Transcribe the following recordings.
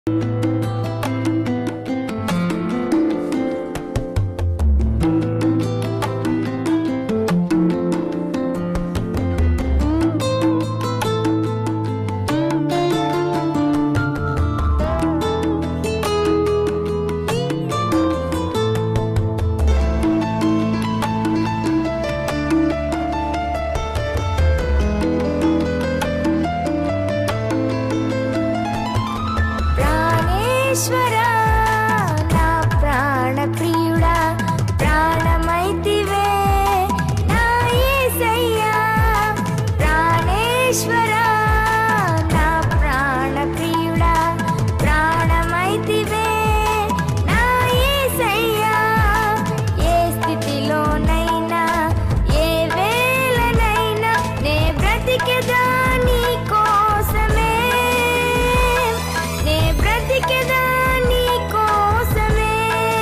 ప్రాణేశ్వరా నా ప్రాణ ప్రియుడా ప్రాణమైతివే నా యేసయ్యా ప్రాణేశ్వరా నా ప్రాణ ప్రియుడా ప్రాణమైతివే నా యేసయ్యా ఏ స్థితిలోనైనా ఏ వేళనైనా నే బ్రతికెదా నీ కోసమే నే బ్రతికెదా నీ కోసమే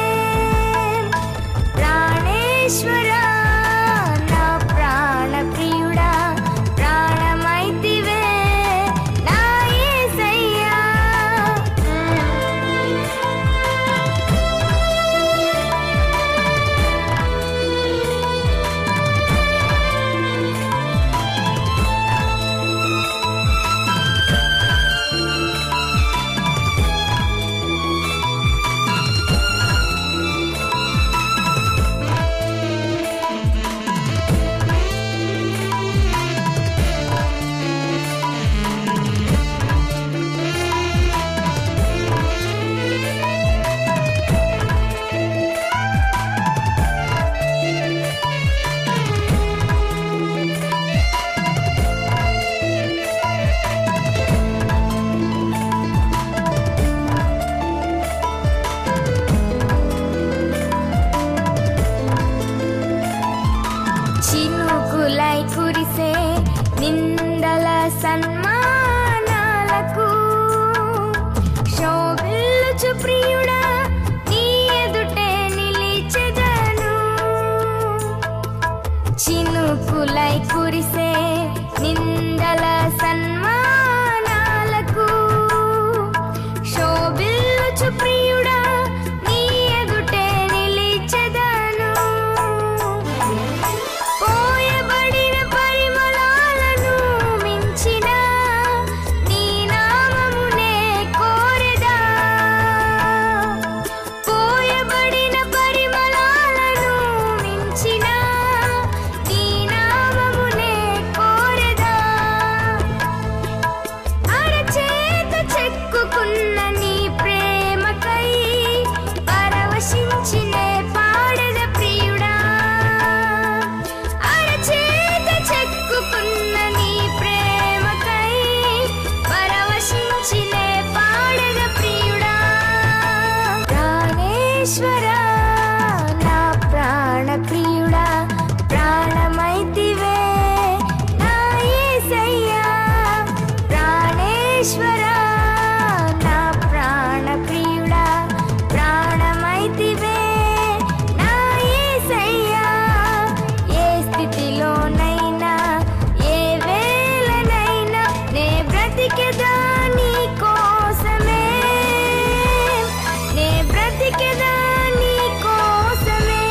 ప్రాణేశ్వరా నా ప్రాణ ప్రియుడా ప్రాణమైతివే నా యేసయ్యా చినుకులై కురిసే నిందల సన్మానాలకు శోభిల్లుచు ప్రియుడా నీ ఎదుటే నిలిచెదను చినుకులై కురిసే నిందల సన్మానాలకు శోభిల్లుచు ప్రియుడా నీ ఎదుటే నిలిచెదను పోయబడిన పరిమళాలను మించిన నీ నామమునే కోరెదా పోయబడిన పరిమళాలను మించిన నీ నామమునే కోరెదా అరచేత చెక్కుకున్న నీ ప్రేమకై పరవశించినే పాడద ప్రియుడా అరచేత చెక్కుకున్న నీ ప్రేమకై పరవశించినే పాడద ప్రియుడా ప్రాణేశ్వరా నా ప్రాణ ప్రియుడా ప్రాణమైతివే నా యేసయ్యా ప్రాణేశ్వరా నా ప్రాణ ప్రియుడా ప్రాణమైతివే నా యేసయ్యా ఏ స్థితిలోనైనా ఏ వేళనైనా నే బ్రతికెదా నీ కోసమే నే బ్రతికెదా నీ కోసమే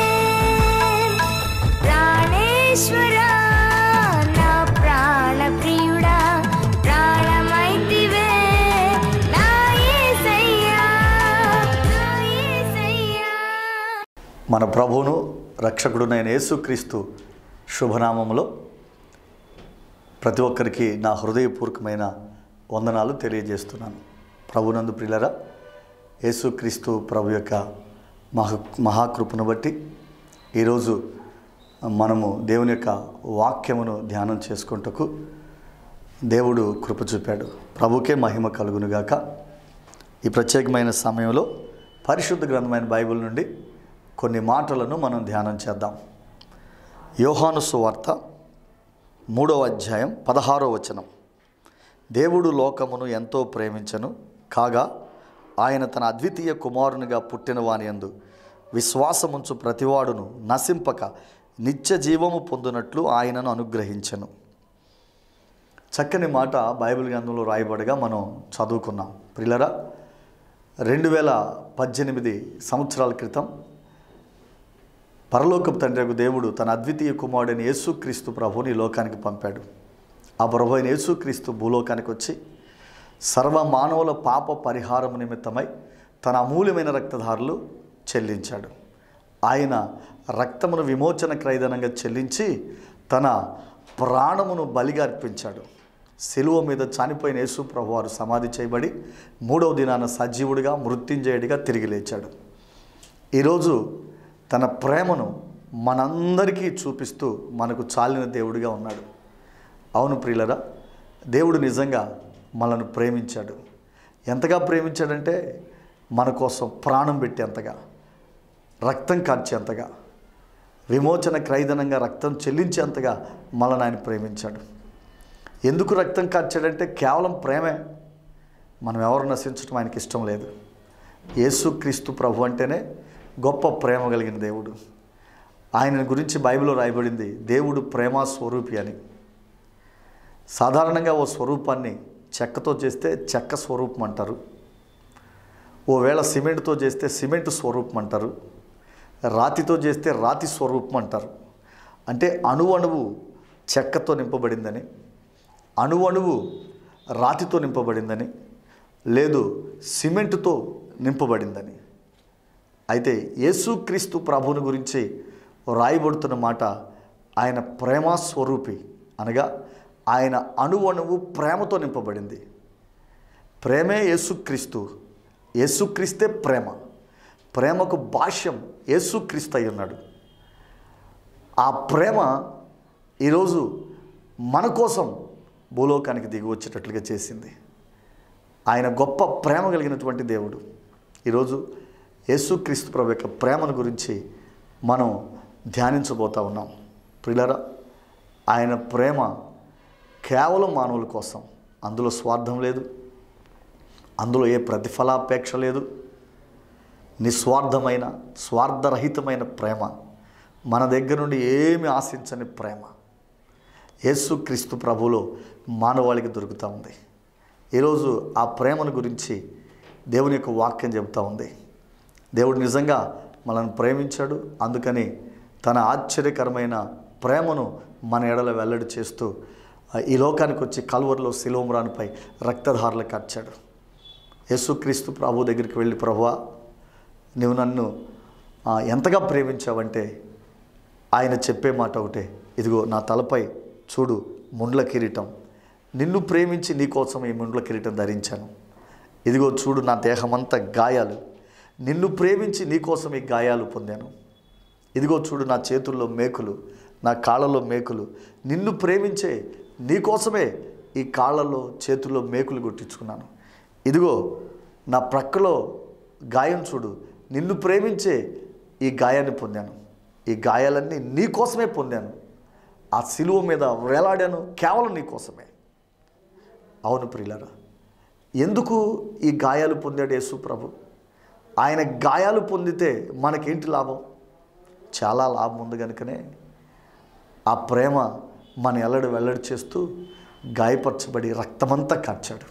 ప్రాణేశ్వరా నా ప్రాణ ప్రియుడా ప్రాణమైతివే నా యేసయ్యా నా యేసయ్యా మన ప్రభువును రక్షకుడునైన యేసుక్రీస్తు శుభనామంలో ప్రతి ఒక్కరికి నా హృదయపూర్వకమైన వందనాలు తెలియజేస్తున్నాను ప్రభునందు ప్రియులరా యేసుక్రీస్తు ప్రభు యొక్క మహా మహాకృపను బట్టి ఈరోజు మనము దేవుని యొక్క వాక్యమును ధ్యానం చేసుకుంటకు దేవుడు కృప చూపాడు ప్రభుకే మహిమ కలుగునుగాక ఈ ప్రత్యేకమైన సమయంలో పరిశుద్ధ గ్రంథమైన బైబిల్ నుండి కొన్ని మాటలను మనం ధ్యానం చేద్దాం యోహాను సువార్త మూడవ అధ్యాయం పదహారో వచనం దేవుడు లోకమును ఎంతో ప్రేమించను కాగా ఆయన తన అద్వితీయ కుమారునిగా పుట్టిన వాని యందు విశ్వాసముంచు ప్రతివాడును నశింపక నిత్య జీవము పొందునట్లు ఆయనను అనుగ్రహించను చక్కని మాట బైబిల్ గ్రంథంలో రాయబడగా మనం చదువుకున్నాం ప్రిలరా రెండు వేల పద్దెనిమిది సంవత్సరాల క్రితం పరలోకపు తండ్రి దేవుడు తన అద్వితీయ కుమారుడైన యేసుక్రీస్తు ప్రభుని ఈ లోకానికి పంపాడు ఆ ప్రభు అయిన యేసుక్రీస్తు భూలోకానికి వచ్చి సర్వ మానవుల పాప పరిహారం నిమిత్తమై తన అమూల్యమైన రక్తధారులు చెల్లించాడు ఆయన రక్తమును విమోచన క్రైదనంగా చెల్లించి తన ప్రాణమును బలిగా అర్పించాడు శిలువ మీద చనిపోయిన యేసు ప్రభు వారు సమాధి చేయబడి మూడవ దినాన సజీవుడిగా మృత్యుంజయుడిగా తిరిగి లేచాడు ఈరోజు తన ప్రేమను మనందరికీ చూపిస్తూ మనకు చాలిన దేవుడిగా ఉన్నాడు అవును ప్రియులరా దేవుడు నిజంగా మనల్ని ప్రేమించాడు ఎంతగా ప్రేమించాడంటే మన కోసం ప్రాణం పెట్టేంతగా రక్తం కార్చేంతగా విమోచన క్రైదనంగా రక్తం చెల్లించేంతగా మనల్ని ఆయన ప్రేమించాడు ఎందుకు రక్తం కార్చాడంటే కేవలం ప్రేమే మనం ఎవరు నశించడం ఆయనకి ఇష్టం లేదు యేసుక్రీస్తు ప్రభు అంటేనే గొప్ప ప్రేమ కలిగిన దేవుడు ఆయన గురించి బైబిల్లో రాయబడింది దేవుడు ప్రేమ స్వరూపి అని సాధారణంగా ఓ స్వరూపాన్ని చెక్కతో చేస్తే చెక్క స్వరూపం అంటారు ఓవేళ సిమెంట్తో చేస్తే సిమెంట్ స్వరూపం అంటారు రాతితో చేస్తే రాతి స్వరూపం అంటారు అంటే అణువణువు చెక్కతో నింపబడిందని అణువణువు రాతితో నింపబడిందని లేదు సిమెంటుతో నింపబడిందని అయితే యేసుక్రీస్తు ప్రభుని గురించి రాయబడుతున్న మాట ఆయన ప్రేమ స్వరూపి అనగా ఆయన అణువణువు ప్రేమతో నింపబడింది ప్రేమే యేసుక్రీస్తు యేసుక్రీస్తే ప్రేమ ప్రేమకు భాష్యం యేసుక్రీస్తు అయి ఉన్నాడు ఆ ప్రేమ ఈరోజు మన కోసం భూలోకానికి దిగి వచ్చేటట్లుగా చేసింది ఆయన గొప్ప ప్రేమ కలిగినటువంటి దేవుడు ఈరోజు యేసుక్రీస్తు ప్రభు యొక్క ప్రేమను గురించి మనం ధ్యానించబోతా ఉన్నాం ప్రిలరా ఆయన ప్రేమ కేవలం మానవుల కోసం అందులో స్వార్థం లేదు అందులో ఏ ప్రతిఫలాపేక్ష లేదు నిస్వార్థమైన స్వార్థరహితమైన ప్రేమ మన దగ్గర నుండి ఏమి ఆశించని ప్రేమ యేసుక్రీస్తు ప్రభులో మానవాళికి దొరుకుతూ ఉంది ఈరోజు ఆ ప్రేమను గురించి దేవుని యొక్క వాక్యం చెబుతూ ఉంది దేవుడు నిజంగా మనల్ని ప్రేమించాడు అందుకని తన ఆశ్చర్యకరమైన ప్రేమను మన ఎడల వెల్లడి చేస్తూ ఆ, ఈ లోకానికి వచ్చి కల్వరిలో శిలోమ్రాన్పై రక్తధారలు కార్చాడు యేసుక్రీస్తు ప్రభు దగ్గరికి వెళ్ళి ప్రభువా నువ్వు నన్ను ఆ, ఎంతగా ప్రేమించావంటే ఆయన చెప్పే మాట ఒకటే ఇదిగో నా తలపై చూడు ముండ్ల కిరీటం నిన్ను ప్రేమించి నీకోసం ఈ ముండ్ల కిరీటం ధరించాను ఇదిగో చూడు నా దేహమంతా గాయాలు నిన్ను ప్రేమించి నీకోసం ఈ గాయాలు పొందాను ఇదిగో చూడు నా చేతుల్లో మేకులు నా కాళ్ళలో మేకులు నిన్ను ప్రేమించే నీకోసమే ఈ కాళ్ళలో చేతుల్లో మేకులు కొట్టించుకున్నాను ఇదిగో నా ప్రక్కలో గాయం చూడు నిన్ను ప్రేమించే ఈ గాయాన్ని పొందాను ఈ గాయాలన్నీ నీ కోసమే పొందాను ఆ సిలువ మీద వేలాడాను కేవలం నీ కోసమే అవును ప్రియులరా ఎందుకు ఈ గాయాలు పొందాడు యేసు ప్రభు ఆయన గాయాలు పొందితే మనకేంటి లాభం చాలా లాభం ఉంది కనుకనే ఆ ప్రేమ మన ఎల్లడి వెల్లడి చేస్తూ గాయపరచబడి రక్తమంతా కార్చాడు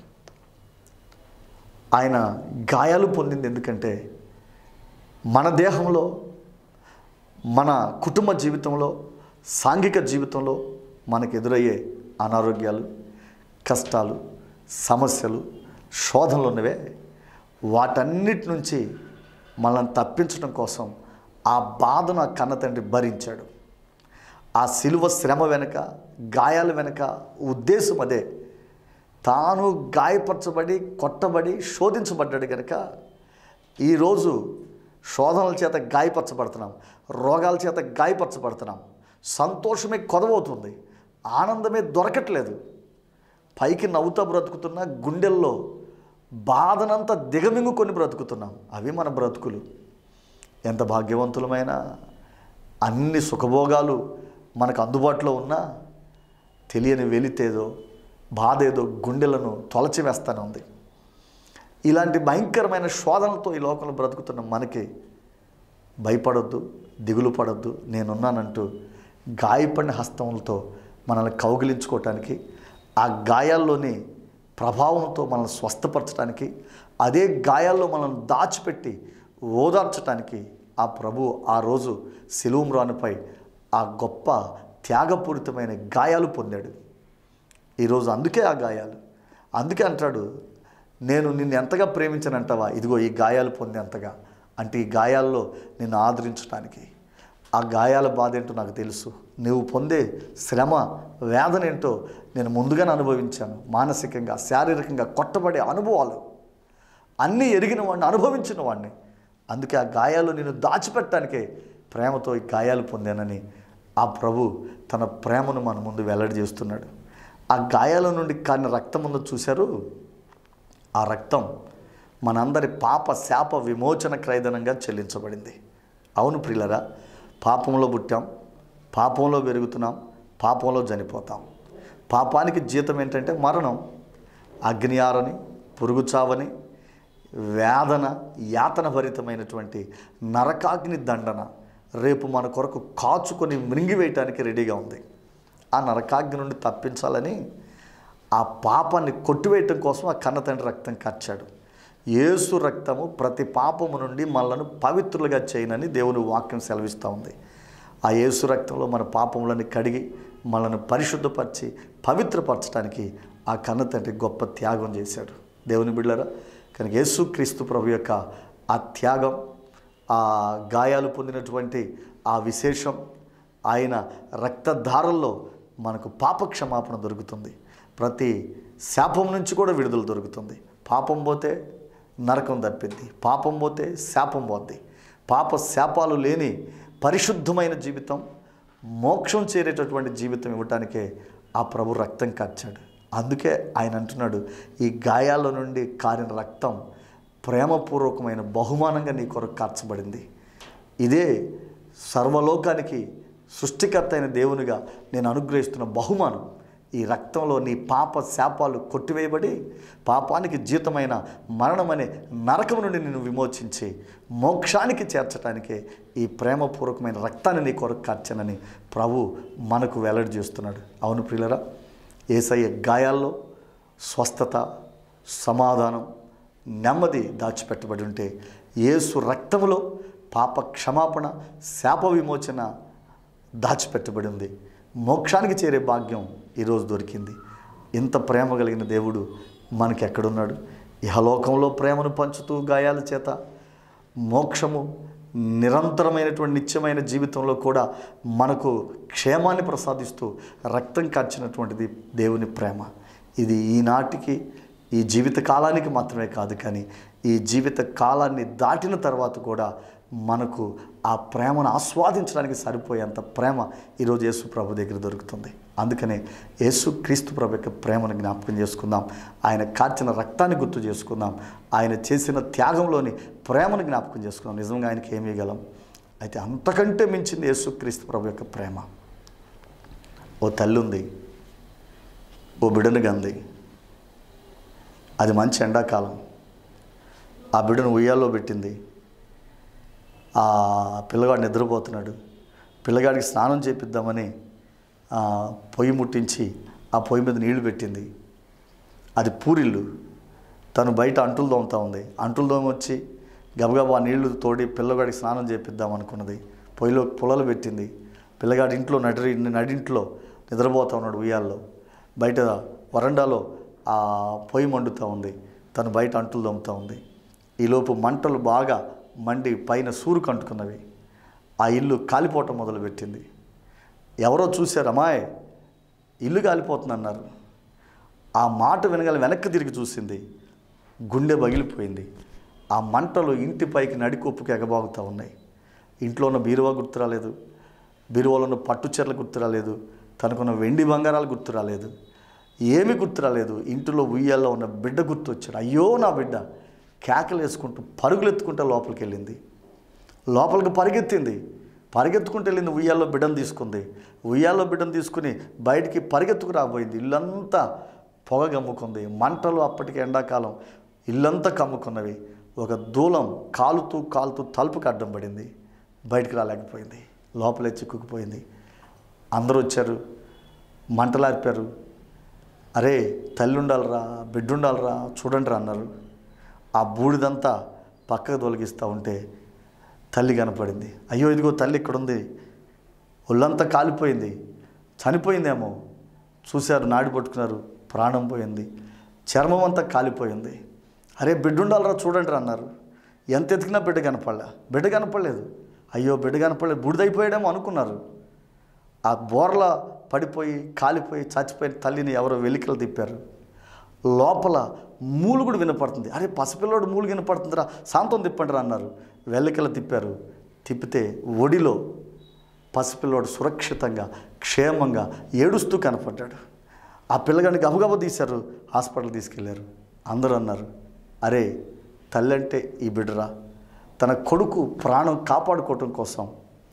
ఆయన గాయాలు పొందింది ఎందుకంటే మన దేహంలో మన కుటుంబ జీవితంలో సాంఘిక జీవితంలో మనకు ఎదురయ్యే అనారోగ్యాలు కష్టాలు సమస్యలు శోధనలు ఉన్నవే వాటన్నిటి నుంచి మనల్ని తప్పించడం కోసం ఆ బాధను ఆ కన్న తండ్రి భరించాడు ఆ సిలువ శ్రమ వెనుక గాయాల వెనుక ఉద్దేశం అదే తాను గాయపరచబడి కొట్టబడి శోధించబడ్డాడు కనుక ఈరోజు శోధనల చేత గాయపరచబడుతున్నాం రోగాల చేత గాయపరచబడుతున్నాం సంతోషమే కొదవవుతుంది ఆనందమే దొరకట్లేదు పైకి నవ్వుతా బ్రతుకుతున్నా గుండెల్లో బాధనంతా దిగమింగుకొని బ్రతుకుతున్నాం అవి మన బ్రతుకులు ఎంత భాగ్యవంతులమైన అన్ని సుఖభోగాలు మనకు అందుబాటులో ఉన్నా తెలియని వెలితేదో బాధ ఏదో గుండెలను తొలచివేస్తానే ఉంది ఇలాంటి భయంకరమైన శోధనలతో ఈ లోకంలో బ్రతుకుతున్న మనకి భయపడొద్దు దిగులు పడొద్దు నేనున్నానంటూ గాయపడిన హస్తములతో మనల్ని కౌగిలించుకోవటానికి ఆ గాయాల్లోని ప్రభావంతో మనల్ని స్వస్థపరచడానికి అదే గాయాల్లో మనం దాచిపెట్టి ఓదార్చటానికి ఆ ప్రభు ఆ రోజు శిలువమ్రానుపై ఆ గొప్ప త్యాగపూరితమైన గాయాలు పొందాడు ఈరోజు అందుకే ఆ గాయాలు అందుకే అంటాడు నేను నిన్ను ఎంతగా ప్రేమించనంటావా ఇదిగో ఈ గాయాలు పొందేంతగా అంటే ఈ గాయాల్లో నిన్ను ఆదరించడానికి ఆ గాయాల బాధ ఏంటో నాకు తెలుసు నువ్వు పొందే శ్రమ వేదన ఏంటో నేను ముందుగానే అనుభవించాను మానసికంగా శారీరకంగా కొట్టబడే అనుభవాలు అన్నీ ఎరిగిన వాడిని అనుభవించిన వాడిని అందుకే ఆ గాయాలు నేను దాచిపెట్టడానికే ప్రేమతో ఈ గాయాలు పొందానని ఆ ప్రభు తన ప్రేమను మన ముందు వెల్లడి చేస్తున్నాడు ఆ గాయాల నుండి కాని రక్తం ఉందో చూశారు ఆ రక్తం మనందరి పాప శాప విమోచన క్రైదనంగా చెల్లించబడింది అవును ప్రియులరా పాపంలో పుట్టాం పాపంలో పెరుగుతున్నాం పాపంలో చనిపోతాం పాపానికి జీతం ఏంటంటే మరణం అగ్ని ఆరని పురుగు చావని వేదన యాతన భరితమైనటువంటి నరకాగ్ని దండన రేపు మన కొరకు కాచుకొని మృంగివేయటానికి రెడీగా ఉంది ఆ నరకాగ్ని నుండి తప్పించాలని ఆ పాపాన్ని కొట్టివేయటం కోసం ఆ కన్న తండ్రి రక్తం కచ్చాడు యేసు రక్తము ప్రతి పాపము నుండి మనలను పవిత్రులుగా చేయనని దేవుని వాక్యం సెలవిస్తూ ఉంది ఆ యేసు రక్తంలో మన పాపములను కడిగి మనల్ని పరిశుద్ధపరిచి పవిత్రపరచడానికి ఆ కన్న తండ్రి గొప్ప త్యాగం చేశాడు దేవుని బిళ్ళరా కనుక యేసు క్రీస్తు ప్రభు యొక్క ఆ త్యాగం ఆ గాయాలు పొందినటువంటి ఆ విశేషం ఆయన రక్తధారల్లో మనకు పాప క్షమాపణ దొరుకుతుంది ప్రతి శాపం నుంచి కూడా విడుదల దొరుకుతుంది పాపం పోతే నరకం తప్పింది పాపం పోతే శాపం పోద్ది పాప శాపాలు లేని పరిశుద్ధమైన జీవితం మోక్షం చేరేటటువంటి జీవితం ఇవ్వటానికే ఆ ప్రభు రక్తం కార్చాడు అందుకే ఆయన అంటున్నాడు ఈ గాయాల నుండి కారిన రక్తం ప్రేమపూర్వకమైన బహుమానంగా నీ కొరకు కార్చబడింది ఇదే సర్వలోకానికి సృష్టికర్త అయిన దేవునిగా నేను అనుగ్రహిస్తున్న బహుమానం ఈ రక్తంలో నీ పాప శాపాలు కొట్టివేయబడి పాపానికి జీతమైన మరణమనే నరకం నుండి నిన్ను విమోచించి మోక్షానికి చేర్చడానికే ఈ ప్రేమపూర్వకమైన రక్తాన్ని నీ కొరకు కార్చనని ప్రభు మనకు వెల్లడి చేస్తున్నాడు అవును ప్రియులరా ఏసయ్య గాయాల్లో స్వస్థత సమాధానం నెమ్మది దాచిపెట్టబడి ఉంటే యేసు రక్తములో పాప క్షమాపణ శాప విమోచన దాచిపెట్టబడి ఉంది మోక్షానికి చేరే భాగ్యం ఈరోజు దొరికింది ఇంత ప్రేమ కలిగిన దేవుడు మనకి ఎక్కడున్నాడు ఇహలోకంలో ప్రేమను పంచుతూ గాయాల చేత మోక్షము నిరంతరమైనటువంటి నిత్యమైన జీవితంలో కూడా మనకు క్షేమాన్ని ప్రసాదిస్తూ రక్తం కార్చినటువంటిది దేవుని ప్రేమ ఇది ఈనాటికి ఈ జీవిత కాలానికి మాత్రమే కాదు కానీ ఈ జీవిత కాలాన్ని దాటిన తర్వాత కూడా మనకు ఆ ప్రేమను ఆస్వాదించడానికి సరిపోయేంత ప్రేమ ఈరోజు యేసు ప్రభు దగ్గర దొరుకుతుంది అందుకనే యేసు క్రీస్తు ప్రభు యొక్క ప్రేమను జ్ఞాపకం చేసుకుందాం ఆయన కార్చిన రక్తాన్ని గుర్తు చేసుకుందాం ఆయన చేసిన త్యాగంలోని ప్రేమను జ్ఞాపకం చేసుకుందాం నిజంగా ఆయనకి ఏమి ఇవ్వగలం అయితే అంతకంటే మించింది యేసు క్రీస్తు ప్రభు యొక్క ప్రేమ ఓ తల్లి ఉంది ఓ బిడ్డను గంది అది మంచి ఎండాకాలం ఆ బిడ్డను ఉయ్యాల్లో పెట్టింది ఆ పిల్లగాడు నిద్రపోతున్నాడు పిల్లగాడికి స్నానం చేపిద్దామని ఆ, పొయ్యి ముట్టించి ఆ పొయ్యి మీద నీళ్లు పెట్టింది అది పూరిల్లు తను బయట అంటులు దోముతా ఉంది అంటులు దోమ వచ్చి గబగబా నీళ్లు తోడి పిల్లగాడికి స్నానం చేపిద్దాం అనుకున్నది పొయ్యిలో పొలలు పెట్టింది పిల్లగాడి ఇంట్లో నడి నడింట్లో నిద్రపోతా ఉన్నాడు ఉయ్యాల్లో బయట వరండాలో ఆ పొయ్యి మండుతూ ఉంది తను బయట అంటులు దోముతూ ఉంది ఈలోపు మంటలు బాగా మండి పైన సూరుకు అంటుకున్నవి ఆ ఇల్లు కాలిపోవటం మొదలుపెట్టింది ఎవరో చూశారు అమ్మాయి ఇల్లు కాలిపోతుంది అన్నారు ఆ మాట వినగల వెనక్కి తిరిగి చూసింది గుండె పగిలిపోయింది ఆ మంటలు ఇంటి పైకి నడికొప్పుకి ఎగబాగుతూ ఉన్నాయి ఇంట్లో ఉన్న బీరువా గుర్తు రాలేదు బీరువాలో ఉన్న పట్టు చీరలు గుర్తు రాలేదు తనకున్న వెండి బంగారాలు గుర్తు రాలేదు ఏమి గుర్తు రాలేదు ఇంటిలో ఉయ్యాల్లో ఉన్న బిడ్డ గుర్తు వచ్చాడు అయ్యో నా బిడ్డ కేకలు వేసుకుంటూ పరుగులెత్తుకుంటూ లోపలికి వెళ్ళింది లోపలికి పరిగెత్తింది పరిగెత్తుకుంటూ వెళ్ళింది ఉయ్యాల్లో బిడ్డను తీసుకుంది ఉయ్యాల్లో బిడ్డను తీసుకుని బయటికి పరిగెత్తుకు రాబోయింది ఇల్లంతా పొగ గమ్ముకుంది మంటలు అప్పటికి ఎండాకాలం ఇల్లంతా కమ్ముకున్నవి ఒక దూలం కాలుతూ కాలుతూ తలుపుకి అడ్డం పడింది బయటికి రాలేకపోయింది లోపలే చిక్కుకుపోయింది అందరూ వచ్చారు మంటలార్పారు అరే తల్లి ఉండాలరా బిడ్డ ఉండాలరా చూడండి రా అన్నారు ఆ బూడిదంతా పక్కకు తొలగిస్తూ ఉంటే తల్లి కనపడింది అయ్యో ఇదిగో తల్లి ఇక్కడ ఉంది ఒళ్ళంతా కాలిపోయింది చనిపోయిందేమో చూశారు నాడి పట్టుకున్నారు ప్రాణం పోయింది చర్మం అంతా కాలిపోయింది అరే బిడ్డ ఉండాలరా చూడండి రా అన్నారు ఎంత ఎతికినా బిడ్డ కనపడలే బిడ్డ కనపడలేదు అయ్యో బిడ్డ కనపడలేదు బుడిదైపోయాడేమో అనుకున్నారు ఆ బోర్ల పడిపోయి కాలిపోయి చచ్చిపోయిన తల్లిని ఎవరో వెలికలు తిప్పారు లోపల మూలుగుడు వినపడుతుంది అరే పసిపిల్లోడు మూలు వినపడుతుందిరా శాంతం తిప్పండి రా అన్నారు వెల్లికలు తిప్పారు తిప్పితే ఒడిలో పసిపిల్లోడు సురక్షితంగా క్షేమంగా ఏడుస్తూ కనపడ్డాడు ఆ పిల్లగాడిని గబగబ తీశారు హాస్పిటల్ తీసుకెళ్ళారు అందరూ అన్నారు అరే తల్లి అంటే ఈ బిడ్డరా తన కొడుకు ప్రాణం కాపాడుకోవటం కోసం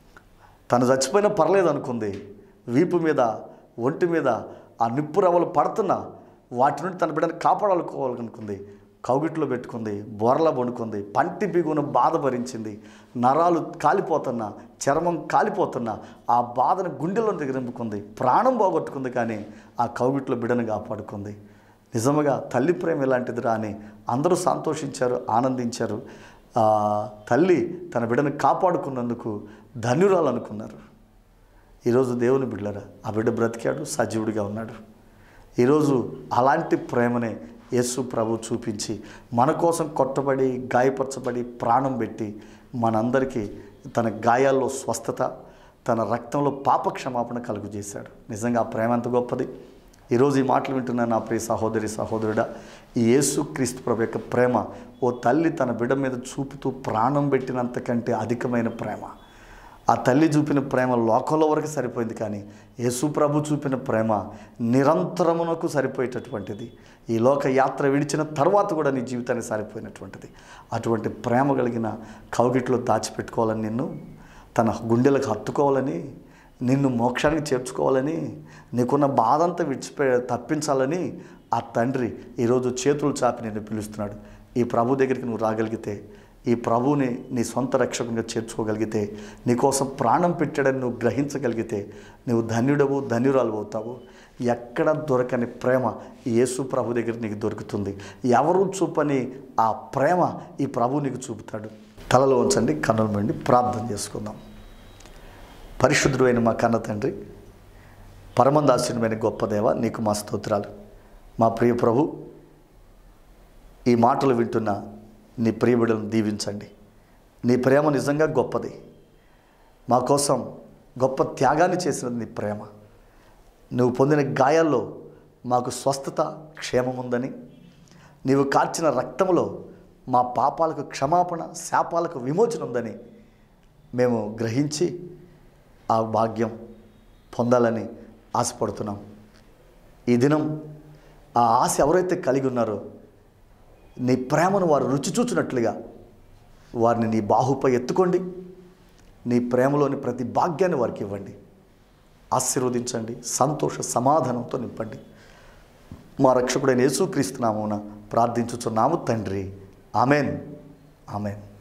తను చచ్చిపోయినా పర్లేదు అనుకుంది వీపు మీద ఒంటి మీద ఆ నిప్పు రవ్వలు పడుతున్నా వాటి నుండి తన బిడ్డను కాపాడాలనుకోవాలనుకుంది కౌగిట్లో పెట్టుకుంది బోర్లా వండుకుంది పంటి బిగున బాధ భరించింది నరాలు కాలిపోతున్నా చర్మం కాలిపోతున్నా ఆ బాధను గుండెలో దిగరింపుకుంది ప్రాణం పోగొట్టుకుంది కానీ ఆ కౌగిట్లో బిడ్డను కాపాడుకుంది నిజముగా తల్లి ప్రేమ ఎలాంటిదిరా అని అందరూ సంతోషించారు ఆనందించారు ఆ తల్లి తన బిడ్డను కాపాడుకున్నందుకు ధన్యురాలు అనుకున్నారు ఈరోజు దేవుని బిడ్డరా ఆ బిడ్డ బ్రతికాడు సజీవుడిగా ఉన్నాడు ఈరోజు అలాంటి ప్రేమనే యేసు ప్రభు చూపించి మన కోసం కొట్టబడి గాయపరచబడి ప్రాణం పెట్టి మనందరికీ తన గాయాల్లో స్వస్థత తన రక్తంలో పాప క్షమాపణ కలుగు చేశాడు నిజంగా ఆ ప్రేమ ఎంత గొప్పది ఈరోజు ఈ మాటలు వింటున్న నా ప్రియ సహోదరి సహోదరుడా ఈ యేసు క్రీస్తు ప్రభు యొక్క ప్రేమ ఓ తల్లి తన బిడ్డ మీద చూపుతూ ప్రాణం పెట్టినంతకంటే అధికమైన ప్రేమ ఆ తల్లి చూపిన ప్రేమ లోకంలో వరకు సరిపోయింది కానీ యేసు ప్రభు చూపిన ప్రేమ నిరంతరమునకు సరిపోయేటటువంటిది ఈ లోక యాత్ర విడిచిన తర్వాత కూడా నీ జీవితానికి సరిపోయినటువంటిది అటువంటి ప్రేమ కలిగిన కౌగిట్లో దాచిపెట్టుకోవాలని నిన్ను తన గుండెలకు హత్తుకోవాలని నిన్ను మోక్షానికి చేర్చుకోవాలని నీకున్న బాధ అంతా విడిచిపే తప్పించాలని ఆ తండ్రి ఈరోజు చేతులు చాపి నిన్ను పిలుస్తున్నాడు ఈ ప్రభు దగ్గరికి నువ్వు రాగలిగితే ఈ ప్రభువుని నీ సొంత రక్షకంగా చేర్చుకోగలిగితే నీకోసం ప్రాణం పెట్టాడని నువ్వు గ్రహించగలిగితే నువ్వు ధన్యుడవు ధన్యురాలు అవుతావు ఎక్కడ దొరకని ప్రేమ ఈ యేసు ప్రభు దగ్గర నీకు దొరుకుతుంది ఎవరు చూపని ఆ ప్రేమ ఈ ప్రభు నీకు చూపుతాడు తలలో ఉంచండి కన్నులు మండి ప్రార్థన చేసుకుందాం పరిశుద్ధుడైన మా కన్న తండ్రి పరమందాసునిమైన గొప్ప దేవ నీకు మా స్తోత్రాలు మా ప్రియ ప్రభు ఈ మాటలు వింటున్న నీ ప్రియబిడలను దీవించండి నీ ప్రేమ నిజంగా గొప్పది మా కోసం గొప్ప త్యాగాన్ని చేసినది నీ ప్రేమ నువ్వు పొందిన గాయాల్లో మాకు స్వస్థత క్షేమం ఉందని నీవు కార్చిన రక్తంలో మా పాపాలకు క్షమాపణ శాపాలకు విమోచన ఉందని మేము గ్రహించి ఆ భాగ్యం పొందాలని ఆశపడుతున్నాం ఈ దినం ఆ ఆశ ఎవరైతే కలిగి ఉన్నారో నీ ప్రేమను వారు రుచి చూచినట్లుగా వారిని నీ బాహుపై ఎత్తుకోండి నీ ప్రేమలోని ప్రతి భాగ్యాన్ని వారికి ఇవ్వండి ఆశీర్వదించండి సంతోష సమాధానంతో నింపండి మా రక్షకుడైన యేసుక్రీస్తునామున ప్రార్థించుచున్నాము తండ్రి ఆమెన్ ఆమెన్